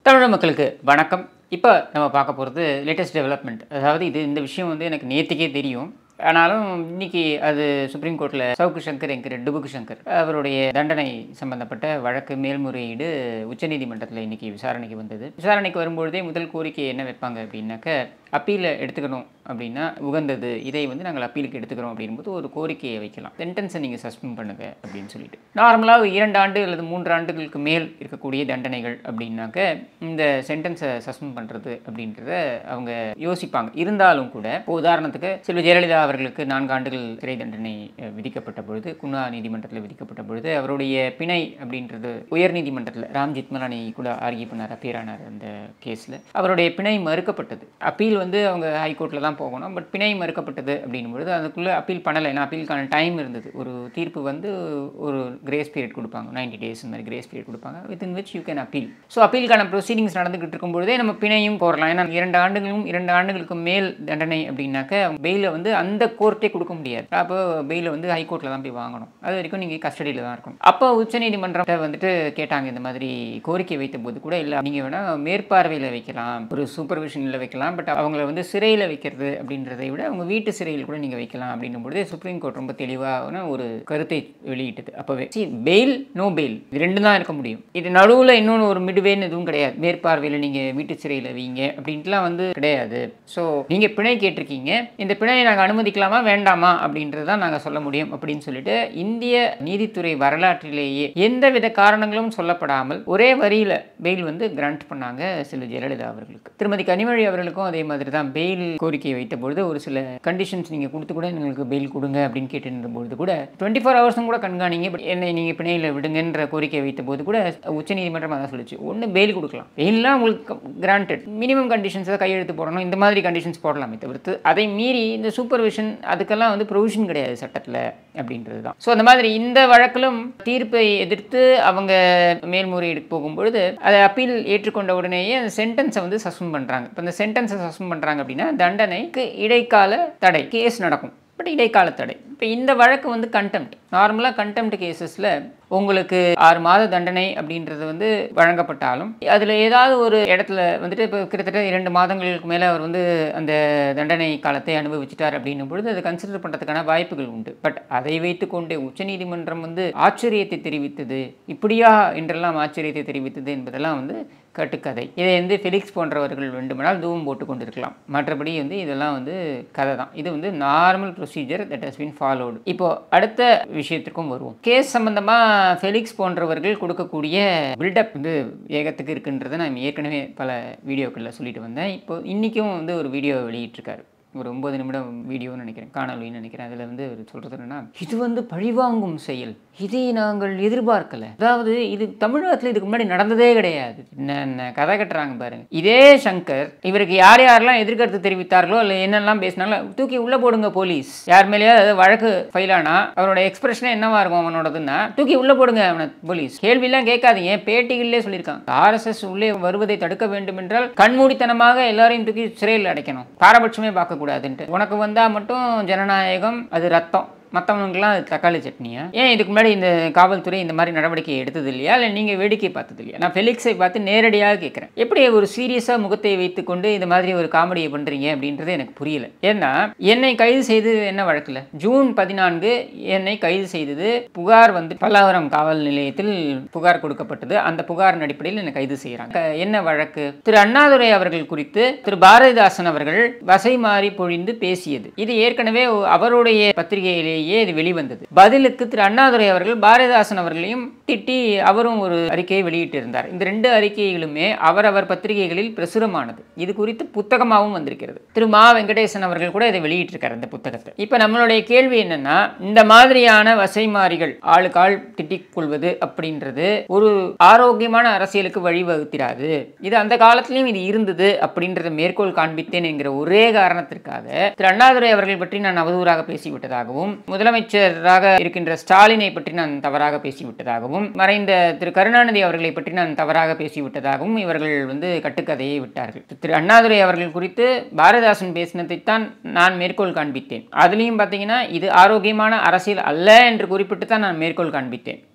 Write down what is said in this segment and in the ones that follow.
தமிழ் மக்களுக்கு வணக்கம் இப்போ நம்ம பார்க்க போகிறது லேட்டஸ்ட் டெவலப்மெண்ட் அதாவது இது இந்த விஷயம் வந்து எனக்கு நேற்றுக்கே தெரியும் ஆனாலும் இன்னைக்கு அது சுப்ரீம் கோர்ட்டில் சவுக்கு சங்கர் என்கிற டுபுக்கு சங்கர் அவருடைய தண்டனை சம்பந்தப்பட்ட வழக்கு மேல்முறையீடு உச்சநீதிமன்றத்தில் இன்னைக்கு விசாரணைக்கு வந்தது விசாரணைக்கு வரும்பொழுதே முதல் கோரிக்கை என்ன வைப்பாங்க அப்படின்னாக்க அப்பீலை எடுத்துக்கணும் அப்படின்னா உகந்தது இதை வந்து நாங்கள் அப்பீலுக்கு எடுத்துக்கிறோம் அப்படின்போது ஒரு கோரிக்கையை வைக்கலாம் சென்டென்ஸை நீங்கள் சஸ்பெண்ட் பண்ணுங்க அப்படின்னு சொல்லிட்டு நார்மலாக இரண்டு ஆண்டு அல்லது மூன்று ஆண்டுகளுக்கு மேல் இருக்கக்கூடிய தண்டனைகள் அப்படின்னாக்க இந்த சென்டென்ஸை சஸ்பெண்ட் பண்ணுறது அப்படின்றத அவங்க யோசிப்பாங்க இருந்தாலும் கூட இப்போ உதாரணத்துக்கு செல்வி ஜெயலலிதா அவர்களுக்கு நான்கு ஆண்டுகள் சிறை தண்டனை அஹ், விதிக்கப்பட்ட பொழுது குன்னா நீதிமன்றத்தில் விதிக்கப்பட்ட பொழுது அவருடைய பிணை அப்படின்றது உயர் நீதிமன்றத்தில் ராம் ஜித்மலானி கூட ஆர்கியூ பண்ணார் appear ஆனார் அந்த கேஸில் அவருடைய பிணை மறுக்கப்பட்டது அப்பீல் வந்து அவங்க ஹைகோர்ட்டில் தான் போகணும் பட் பிணை மறுக்கப்பட்டது அப்படின்னும் பொழுது அதுக்குள்ளே அப்பீல் பண்ணலை ஏன்னா அப்பீலுக்கான டைம் இருந்தது ஒரு தீர்ப்பு வந்து ஒரு கிரேஸ் பீரியட் கொடுப்பாங்க 90 டேஸ் இந்த மாதிரி கிரேஸ் பீரியட் கொடுப்பாங்க within which you can appeal so அப்பீலுக்கான ப்ரொசீடிங்ஸ் நடந்துகிட்டு இருக்கும் பொழுதே நம்ம பிணையும் கோரலாம் ஏன்னா இரண்டு ஆண்டுகளும் இரண்டு ஆண்டுகளுக்கு மேல் தண்டனை அப்படின்னாக்க பெயிலை வந்து அந்த கோர்ட்டே கொடுக்க முடியாது அப்போ பெயிலை வந்து ஹைகோர்ட்டில் தான் போய் வாங்கணும் அது வரைக்கும் நீங்கள் கஸ்டடியில் தான் இருக்கணும் அப்போ உச்சநீதிமன்றத்தை வந்துட்டு கேட்டாங்க இந்த மாதிரி கோரிக்கை வைத்த போது கூட இல்லை நீங்கள் வேணால் மேற்பார்வையில் வைக்கலாம் ஒரு சூப்பர்விஷனில் வைக்கலாம் பட் அவங்கள வந்து சிறையில் வைக்கிறது அப்படின்றதை விட அவங்க வீட்டு சிறையில் கூட நீங்கள் வைக்கலாம் அப்படின்னும் பொழுது சுப்ரீம் கோர்ட் ரொம்ப தெளிவான ஒரு கருத்தை வெளியிட்டது அப்போவே பெயில் நோ பெயில் இது ரெண்டு தான் இருக்க முடியும் இது நடுவில் இன்னொன்று ஒரு மிடுவேன்னு எதுவும் கிடையாது மேற்பார்வையில் நீங்கள் வீட்டு சிறையில் வைங்க அப்படின்ட்டுலாம் வந்து கிடையாது ஸோ நீங்கள் பிணை கேட்டிருக்கீங்க இந்த பிணையை நாங்கள் அனுமதிக்கலாமா வேண்டாமா அப்படின்றது தான் நாங்கள் சொல்ல முடியும் அப்படின்னு சொல்லிட்டு இந்திய நீதித்துறை வரலாற்றிலேயே எந்தவித காரணங்களும் சொல்லப்படாமல் ஒரே வரியில் பெயில் வந்து கிராண்ட் பண்ணாங்க செல்வி ஜெயலலிதா அவர்களுக்கு திருமதி கனிமொழி அவர்களுக்கும் அதே மாதிரி தான் பெயில் கோரிக்கை வைத்த பொழுது ஒரு சில கண்டிஷன்ஸ் நீங்கள் கொடுத்து கூட எங்களுக்கு பெயில் கொடுங்க அப்படின்னு கேட்டு பொழுது கூட டுவெண்ட்டி ஃபோர் ஹவர்ஸும் கூட கண்காணிங்க பட் என்னை நீங்கள் பிணையில் விடுங்கன்ற கோரிக்கை வைத்த போது கூட உச்சநீதிமன்றம் அதான் சொல்லிச்சு ஒன்று பெயில் கொடுக்கலாம் பெயில்லாம் உங்களுக்கு கிராண்டட் மினிமம் கண்டிஷன்ஸை கையெழுத்து போடணும் இந்த மாதிரி கண்டிஷன்ஸ் போடலாமே தவிர்த்து அதை மீறி இந்த சூப்பர்விஷன் அதுக்கெல்லாம் வந்து ப்ரொவிஷன் கிடையாது சட்டத்தில் அப்படின்றது தான் ஸோ அந்த மாதிரி இந்த வழக்கிலும் தீர்ப்பை எதிர்த்து அவங்க மேல்முறையீடு போகும்பொழுது அதை அப்பீல் ஏற்றுக்கொண்ட உடனேயே அந்த சென்டென்ஸை வந்து சஸ்பெண்ட் பண்ணுறாங்க இப்போ இந்த சென்டென்ஸை சஸ்பெண்ட் பண்ணுறாங்க அப்படின்னா தண்டனைக்கு இடைக்கால தடை கேஸ் நடக்கும் பட் இடைக்கால தடை இப்போ இந்த வழக்கு வந்து கண்டெம்ட் நார்மலாக கண்டெம்ட் கேசஸில் உங்களுக்கு ஆறு மாத தண்டனை அப்படின்றது வந்து வழங்கப்பட்டாலும் அதில் ஏதாவது ஒரு இடத்துல வந்துட்டு இப்போ கிட்டத்தட்ட இரண்டு மாதங்களுக்கு மேலே அவர் வந்து அந்த தண்டனை காலத்தை அனுபவிச்சிட்டார் அப்படின்னும் பொழுது அதை கன்சிடர் பண்ணுறதுக்கான வாய்ப்புகள் உண்டு பட் அதை வைத்துக்கொண்டே உச்சநீதிமன்றம் வந்து ஆச்சரியத்தை தெரிவித்தது இப்படியா என்றெல்லாம் ஆச்சரியத்தை தெரிவித்தது என்பதெல்லாம் வந்து கட்டுக்கதை இதை வந்து ஃபெலிக்ஸ் போன்றவர்கள் வேண்டுமானால் தூவம் போட்டு கொண்டிருக்கலாம் மற்றபடி வந்து இதெல்லாம் வந்து கதை தான் இது வந்து normal procedure that has been followed இப்போ அடுத்த விஷயத்துக்கும் வருவோம் கேஸ் சம்பந்தமாக ஃபெலிக்ஸ் போன்றவர்கள் கொடுக்கக்கூடிய பில்டப் வந்து ஏகத்துக்கு இருக்குன்றதை நான் ஏற்கனவே பல வீடியோக்களில் சொல்லிட்டு வந்தேன் இப்போ இன்றைக்கும் வந்து ஒரு வீடியோ வெளியிட்டிருக்காரு ஒரு ஒன்பது நிமிடம் வீடியோன்னு நினைக்கிறேன் காணொலின்னு நினைக்கிறேன் அதில் வந்து அவர் சொல்கிறது என்னன்னா இது வந்து பழிவாங்கும் செயல் இதை நாங்கள் எதிர்பார்க்கல அதாவது இது தமிழகத்தில் இதுக்கு முன்னாடி நடந்ததே கிடையாது என்ன என்ன கதை கட்டுறாங்க பாருங்க இதே சங்கர் இவருக்கு யார் யாரெல்லாம் எதிர்கருத்து தெரிவித்தார்களோ இல்லை என்னெல்லாம் பேசினாங்களோ தூக்கி உள்ள போடுங்க போலீஸ் யார் மேலேயாவது வழக்கு ஃபைல் ஆனா அவனோட எக்ஸ்பிரஷனே என்னவா இருக்கும் அவனோடதுன்னா தூக்கி உள்ள போடுங்க அவனை போலீஸ் கேள்வியெல்லாம் கேட்காதீங்க பேட்டிகளிலே சொல்லியிருக்காங்க ஆர்எஸ்எஸ் உள்ளே வருவதை தடுக்க வேண்டும் என்றால் கண்மூடித்தனமாக எல்லாரையும் தூக்கி சிறையில் அடைக்கணும் பாரபட்சமே பார்க்கக்கூடாதுன்ட்டு உனக்கு வந்தா மட்டும் ஜனநாயகம் அது ரத்தம் மற்றவங்களுக்குலாம் அது தக்காளி சட்னியா ஏன் இதுக்கு முன்னாடி இந்த காவல்துறை இந்த மாதிரி நடவடிக்கை எடுத்தது இல்லையா இல்லை நீங்கள் வேடிக்கை பார்த்தது இல்லையா நான் ஃபெலிக்ஸை பார்த்து நேரடியாக கேட்குறேன் எப்படி ஒரு சீரியஸாக முகத்தை வைத்துக்கொண்டு இந்த மாதிரி ஒரு காமெடியை பண்ணுறீங்க அப்படின்றது எனக்கு புரியல ஏன்னா என்னை கைது செய்தது என்ன வழக்கில் ஜூன் பதினான்கு என்னை கைது செய்தது புகார் வந்து பல்லாவரம் காவல் நிலையத்தில் புகார் கொடுக்கப்பட்டது அந்த புகாரின் அடிப்படையில் என்னை கைது செய்கிறாங்க க- என்ன வழக்கு திரு அண்ணாதுரை அவர்கள் குறித்து திரு பாரதிதாசன் அவர்கள் வசை மாறி பொழிந்து பேசியது இது ஏற்கனவே ஒ- அவருடைய பத்திரிகையிலேயே இது வெளிவந்தது பதிலுக்கு திரு அண்ணாதுரை அவர்கள் பாரதிதாசன் அவர்களையும் திட்டி அவரும் ஒரு அறிக்கையை வெளியிட்டிருந்தார் இந்த ரெண்டு அறிக்கைகளுமே அவரவர் பத்திரிகைகளில் பிரசுரமானது இது குறித்து புத்தகமாகவும் வந்திருக்கிறது திரு மா வெங்கடேசன் அவர்கள் கூட இதை வெளியிட்டிருக்காரு இந்த புத்தகத்தை இப்போ நம்மளுடைய கேள்வி என்னன்னா இந்த மாதிரியான வசைமாரிகள் ஆளுக்கு ஆள் திட்டிக் கொள்வது அப்படின்றது ஒரு ஆரோக்கியமான அரசியலுக்கு வழிவகுத்திராது இது அந்த காலத்திலையும் இது இருந்தது அப்படின்றத மேற்கோள் காண்பித்தேன் என்கிற ஒரே காரணத்திற்காக திரு அண்ணாதுரை அவர்கள் பற்றி நான் அவதூறாக பேசிவிட்டதாகவும் முதலமைச்சராக இருக்கின்ற ஸ்டாலினை பற்றி நான் தவறாக பேசிவிட்டதாகவும் மறைந்த திரு கருணாநிதி அவர்களை பற்றி நான் தவறாக பேசிவிட்டதாகவும் இவர்கள் வந்து கட்டுக்கதையை விட்டார்கள் திரு அண்ணாதுரை அவர்கள் குறித்து பாரதிதாசன் பேசினதைத்தான் நான் மேற்கோள் காண்பித்தேன் அதுலேயும் பார்த்தீங்கன்னா இது ஆரோக்கியமான அரசியல் அல்ல என்று குறிப்பிட்டு தான் நான் மேற்கோள் காண்பித்தேன்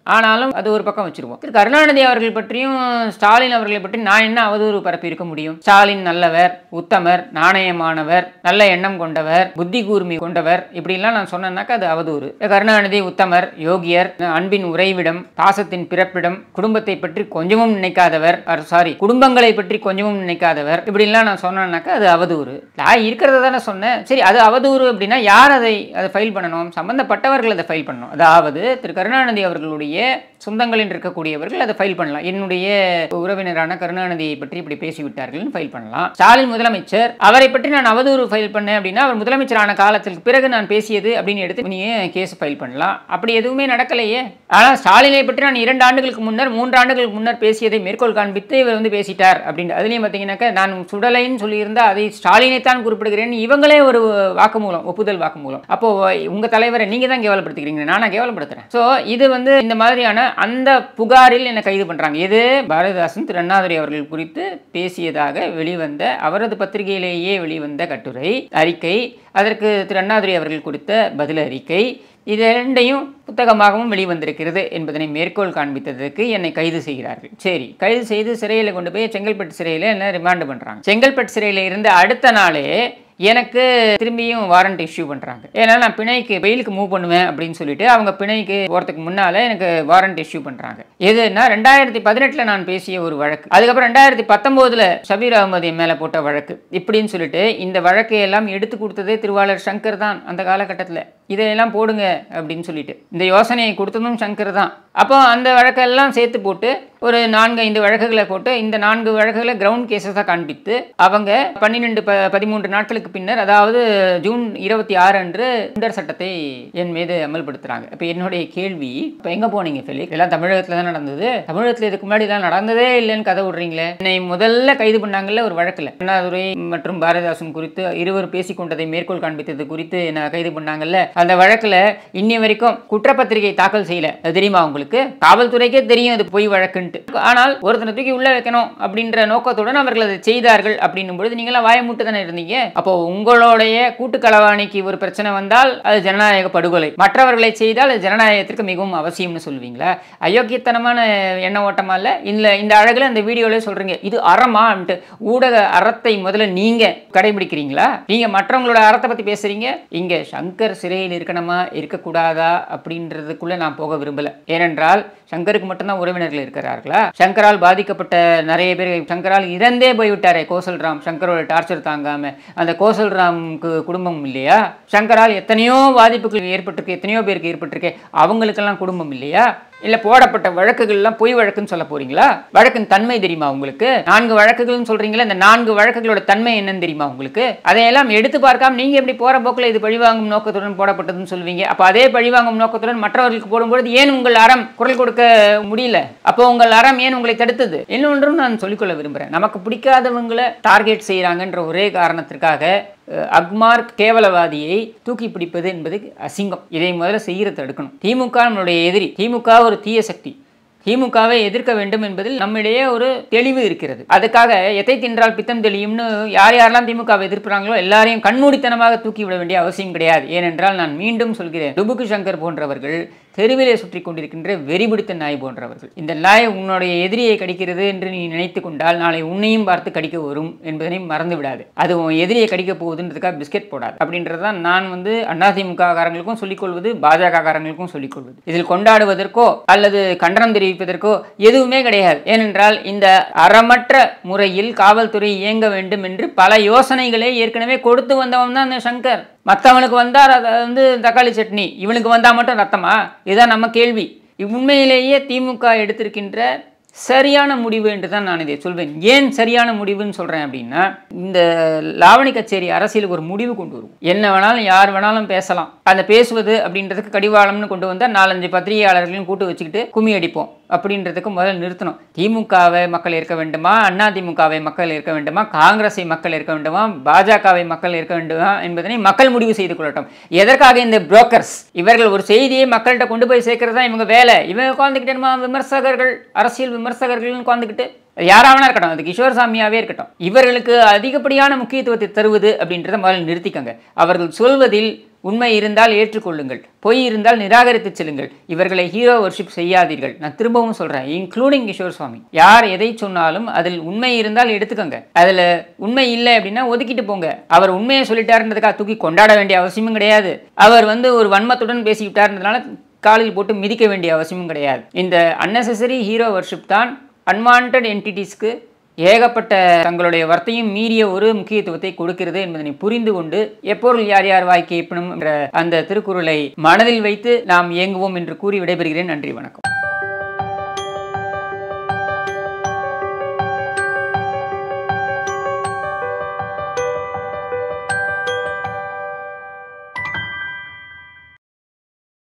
ஆனாலும் அது ஒரு பக்கம் வச்சிருவோம் திரு கருணாநிதி அவர்கள் பற்றியும் ஸ்டாலின் அவர்களை பற்றி நான் என்ன அவதூறு பரப்பி இருக்க முடியும் ஸ்டாலின் நல்லவர் உத்தமர் நாணயமானவர் நல்ல எண்ணம் கொண்டவர் புத்தி கூர்மை கொண்டவர் இப்படிலாம் நான் சொன்னேன்னாக்கா அது அவதூறு கருணாநிதி உத்தமர் யோகியர் அன்பின் உறைவிடம் பாசத்தின் பிறப்பிடம் குடும்பத்தை பற்றி கொஞ்சமும் நினைக்காதவர் சாரி குடும்பங்களை பற்றி கொஞ்சமும் நினைக்காதவர் இப்படிலாம் நான் சொன்னேன்னாக்கா அது அவதூறு நான் இருக்கிறத தானே சொன்னேன் சரி அது அவதூறு அப்படின்னா யார் அதை அதை ஃபைல் பண்ணணும் சம்பந்தப்பட்டவர்கள் அதை ஃபைல் பண்ணணும் அதாவது திரு கருணாநிதி அவர்களுடைய சொந்தங்களில் இருக்கக்கூடியவர்கள் அதை ஃபைல் பண்ணலாம் என்னுடைய உறவினரான கருணாநிதியை பற்றி இப்படி பேசிவிட்டார்கள்னு ஃபைல் பண்ணலாம் ஸ்டாலின் முதலமைச்சர் அவரை பற்றி நான் அவதூறு ஃபைல் பண்ணேன் அப்படின்னா அவர் முதலமைச்சரான காலத்திற்கு பிறகு நான் பேசியது அப்படின்னு எடுத்து நீங்கள் கேஸ் ஃபைல் பண்ணலாம் அப்படி எதுவுமே நடக்கலையே ஆனால் ஸ்டாலினை பற்றி நான் இரண்டு ஆண்டுகளுக்கு முன்னர் மூன்று ஆண்டுகளுக்கு முன்னர் பேசியதை மேற்கோள் காண்பித்து இவர் வந்து பேசிட்டார் அப்படின்னு அதுலேயும் பார்த்தீங்கன்னாக்கா நான் சுடலைன்னு சொல்லியிருந்தா அதை ஸ்டாலினை தான் குறிப்பிடுகிறேன் இவங்களே ஒரு வாக்குமூலம் ஒப்புதல் வாக்குமூலம் அப்போ உங்க தலைவரை நீங்க தான் கேவலப்படுத்திக்கிறீங்க நானா கேவலப்படுத்துறேன் ஸோ இது வந்து இந்த மாதிரியான அந்த புகாரில் என்னை கைது பண்றாங்க இது பாரதிதாசன் திரு அண்ணாதுரை அவர்கள் குறித்து பேசியதாக வெளிவந்த அவரது பத்திரிகையிலேயே வெளிவந்த கட்டுரை அறிக்கை அதற்கு திரு அண்ணாதுரை அவர்கள் கொடுத்த பதில் அறிக்கை இது இரண்டையும் புத்தகமாகவும் வெளிவந்திருக்கிறது என்பதனை மேற்கோள் காண்பித்ததற்கு என்னை கைது செய்கிறார்கள் சரி கைது செய்து சிறையில் கொண்டு போய் செங்கல்பட்டு சிறையில் என்ன ரிமாண்டு பண்ணுறாங்க செங்கல்பட்டு சிறையில் இருந்து அடுத்த நாளே எனக்கு திரும்பியும் வாரண்ட் இஷ்யூ பண்ணுறாங்க ஏன்னா நான் பிணைக்கு பெயிலுக்கு மூவ் பண்ணுவேன் அப்படின்னு சொல்லிட்டு அவங்க பிணைக்கு போகிறதுக்கு முன்னால் எனக்கு வாரண்ட் இஷ்யூ பண்ணுறாங்க எதுனா ரெண்டாயிரத்தி பதினெட்டில் நான் பேசிய ஒரு வழக்கு அதுக்கப்புறம் ரெண்டாயிரத்தி பத்தொம்போதில் ஷபீர் அகமது என் மேலே போட்ட வழக்கு இப்படின்னு சொல்லிட்டு இந்த வழக்கை எல்லாம் எடுத்து கொடுத்ததே திருவாளர் சங்கர் தான் அந்த காலகட்டத்தில் இதையெல்லாம் போடுங்க அப்படின்னு சொல்லிட்டு இந்த யோசனையை கொடுத்ததும் சங்கர் தான் அப்போ அந்த வழக்கெல்லாம் சேர்த்து போட்டு ஒரு நான்கு ஐந்து வழக்குகளை போட்டு இந்த நான்கு வழக்குகளை கிரவுண்ட் கேசஸாக காண்பித்து அவங்க பன்னிரெண்டு ப பதிமூன்று நாட்களுக்கு பின்னர் அதாவது ஜூன் இருபத்தி ஆறு அன்று குண்டர் சட்டத்தை என் மீது அமல்படுத்துகிறாங்க இப்போ என்னுடைய கேள்வி இப்போ எங்கே போனீங்க ஃபெலிக் எல்லாம் தமிழகத்தில் தான் நடந்தது தமிழகத்தில் இதுக்கு முன்னாடி இதெல்லாம் நடந்ததே இல்லைன்னு கதை விடுறீங்களே என்னை முதல்ல கைது பண்ணாங்கல்ல ஒரு வழக்கில் அண்ணாதுரை மற்றும் பாரதிதாசன் குறித்து இருவர் பேசிக்கொண்டதை மேற்கோள் காண்பித்தது குறித்து என்ன கைது பண்ணாங்கல்ல அந்த வழக்கில் இன்னி வரைக்கும் குற்றப்பத்திரிகை தாக்கல் செய்யல அது தெரியுமா உங்களுக்கு காவல்துறைக்கே தெரியும் அது பொய் வழக்குன்ட்டு ஆனால் ஒருத்தனை தூக்கி உள்ள வைக்கணும் அப்படின்ற நோக்கத்துடன் அவர்கள் அதை செய்தார்கள் அப்படின்னும் பொழுது நீங்களாம் வாயமூட்டு தானே இருந்தீங்க அப்போ உங்களுடைய கூட்டு களவாணிக்கு ஒரு பிரச்சனை வந்தால் அது ஜனநாயக படுகொலை மற்றவர்களை செய்தால் அது ஜனநாயகத்திற்கு மிகவும் அவசியம்னு சொல்லுவீங்களா அயோக்கியத்தனமான எண்ண ஓட்டமா இல்ல இந்த இந்த அழகுல இந்த வீடியோல சொல்றீங்க இது அறமான்ட்டு ஊடக அறத்தை முதல்ல நீங்க கடைபிடிக்கிறீங்களா நீங்க மற்றவங்களோட அறத்தை பத்தி பேசுறீங்க இங்க சங்கர் சிறையில் இருக்கணுமா இருக்கக்கூடாதா அப்படின்றதுக்குள்ள நான் போக விரும்பல ஏனென்றால் சங்கருக்கு மட்டும்தான் உறவினர்கள் இருக்கிறார்களா சங்கரால் பாதிக்கப்பட்ட நிறைய பேர் சங்கரால் இறந்தே போய்விட்டாரே கோசல்ராம் சங்கரோட டார்ச்சர் தாங்காம அந்த கோசல்ராம்க்கு குடும்பம் இல்லையா சங்கரால் எத்தனையோ பாதிப்புகள் ஏற்பட்டிருக்கு எத்தனையோ பேருக்கு ஏற்பட்டிருக்கு அவங்களுக்கெல்லாம் குடும்பம் இல்லையா இல்ல போடப்பட்ட வழக்குகள்லாம் பொய் வழக்குன்னு சொல்ல போறீங்களா வழக்கின் தன்மை தெரியுமா உங்களுக்கு நான்கு வழக்குகள்னு சொல்றீங்களா இந்த நான்கு வழக்குகளோட தன்மை என்னன்னு தெரியுமா உங்களுக்கு அதையெல்லாம் எடுத்து பார்க்காம நீங்க எப்படி போற போக்குல இது பழிவாங்கும் நோக்கத்துடன் போடப்பட்டதுன்னு சொல்லுவீங்க அப்ப அதே பழிவாங்கும் நோக்கத்துடன் மற்றவர்களுக்கு போடும்பொழுது ஏன் உங்கள் அறம் குரல் கொடுக்க முடியல அப்போ உங்கள் அறம் ஏன் உங்களை தடுத்தது இன்னொன்றும் நான் சொல்லிக்கொள்ள விரும்புறேன் நமக்கு பிடிக்காதவங்களை டார்கெட் செய்யறாங்கன்ற ஒரே காரணத்திற்காக அஹ், அக்மார்க் கேவலவாதியை தூக்கி பிடிப்பது என்பது அசிங்கம் இதை முதல்ல செய்யற தடுக்கணும் திமுக நம்மளுடைய எதிரி திமுக ஒரு தீய சக்தி திமுகவை எதிர்க்க வேண்டும் என்பதில் நம்மிடையே ஒரு தெளிவு இருக்கிறது அதுக்காக எதை தின்றால் பித்தம் தெளியும்னு யார் யாரெல்லாம் திமுகவை எதிர்க்கிறாங்களோ எல்லாரையும் கண்மூடித்தனமாக தூக்கி விட வேண்டிய அவசியம் கிடையாது ஏனென்றால் நான் மீண்டும் சொல்கிறேன் டுபுக்கு சங்கர் போன்றவர்கள் தெருவிலே சுற்றி கொண்டிருக்கின்ற வெறிபிடித்த நாய் போன்றவர்கள் இந்த நாய் உன்னுடைய எதிரியை கடிக்கிறது என்று நீ நினைத்து கொண்டால் நாளை உன்னையும் பார்த்து கடிக்க வரும் என்பதனை மறந்து விடாது அது உன் எதிரியை கடிக்க போகுதுன்றதுக்காக பிஸ்கெட் போடாது அப்படின்றது தான் நான் வந்து அதிமுக காரங்களுக்கும் சொல்லிக்கொள்வது பாஜக காரங்களுக்கும் சொல்லிக்கொள்வது இதில் கொண்டாடுவதற்கோ அல்லது கண்டனம் தெரிவிப்பதற்கோ எதுவுமே கிடையாது ஏனென்றால் இந்த அறமற்ற முறையில் காவல்துறை இயங்க வேண்டும் என்று பல யோசனைகளை ஏற்கனவே கொடுத்து வந்தவன் தான் இந்த சங்கர் மற்றவனுக்கு வந்தால் அதை வந்து தக்காளி சட்னி இவனுக்கு வந்தால் மட்டும் ரத்தமா இதுதான் நம்ம கேள்வி உண்மையிலேயே திமுக எடுத்திருக்கின்ற சரியான முடிவு என்று தான் நான் இதை சொல்வேன் ஏன் சரியான முடிவுன்னு சொல்கிறேன் அப்படின்னா இந்த லாவணி கச்சேரி அரசியலுக்கு ஒரு முடிவு கொண்டு வரும் என்ன வேணாலும் யார் வேணாலும் பேசலாம் அந்த பேசுவது அப்படின்றதுக்கு கடிவாளம்னு கொண்டு வந்தால் நாலஞ்சு பத்திரிகையாளர்களையும் கூட்டு வச்சுக்கிட்டு கும்மி அடிப்போம் அப்படின்றதுக்கு முதல்ல நிறுத்தணும் திமுகவை மக்கள் இருக்க வேண்டுமா அண்ணா திமுகவை மக்கள் இருக்க வேண்டுமா காங்கிரஸை மக்கள் இருக்க வேண்டுமா பாஜகவை மக்கள் இருக்க வேண்டுமா என்பதனை மக்கள் முடிவு செய்து கொள்ளட்டும் எதற்காக இந்த புரோக்கர்ஸ் இவர்கள் ஒரு செய்தியை மக்கள்கிட்ட கொண்டு போய் சேர்க்கறது தான் இவங்க வேலை இவங்க உட்காந்துக்கிட்டே விமர்சகர்கள் அரசியல் விமர்சகர்கள்னு உட்காந்துக்கிட்டு அது யாராவனா இருக்கட்டும் அது கிஷோர் சாமியாவே இருக்கட்டும் இவர்களுக்கு அதிகப்படியான முக்கியத்துவத்தை தருவது அப்படின்றத முதல்ல நிறுத்திக்கங்க அவர்கள் சொல்வதில் உண்மை இருந்தால் ஏற்றுக்கொள்ளுங்கள் பொய் இருந்தால் நிராகரித்து செல்லுங்கள் இவர்களை ஹீரோ வர்ஷிப் செய்யாதீர்கள் நான் திரும்பவும் சொல்றேன் இன்க்ளூடிங் கிஷோர் சுவாமி யார் எதை சொன்னாலும் அதில் உண்மை இருந்தால் எடுத்துக்கோங்க அதுல உண்மை இல்லை அப்படின்னா ஒதுக்கிட்டு போங்க அவர் உண்மையை சொல்லிட்டாருன்றதுக்காக தூக்கி கொண்டாட வேண்டிய அவசியமும் கிடையாது அவர் வந்து ஒரு வன்மத்துடன் பேசிவிட்டாருன்றதுனால காலில் போட்டு மிதிக்க வேண்டிய அவசியமும் கிடையாது இந்த அன்னெசரி ஹீரோ வர்ஷிப் தான் அன்வான்ட் என்டிட்டிஸ்க்கு ஏகப்பட்ட தங்களுடைய வர்த்தையும் மீறிய ஒரு முக்கியத்துவத்தை கொடுக்கிறது என்பதனை புரிந்து கொண்டு எப்பொருள் யார் யார் வாய்க்கு என்ற அந்த திருக்குறளை மனதில் வைத்து நாம் இயங்குவோம் என்று கூறி விடைபெறுகிறேன் நன்றி வணக்கம்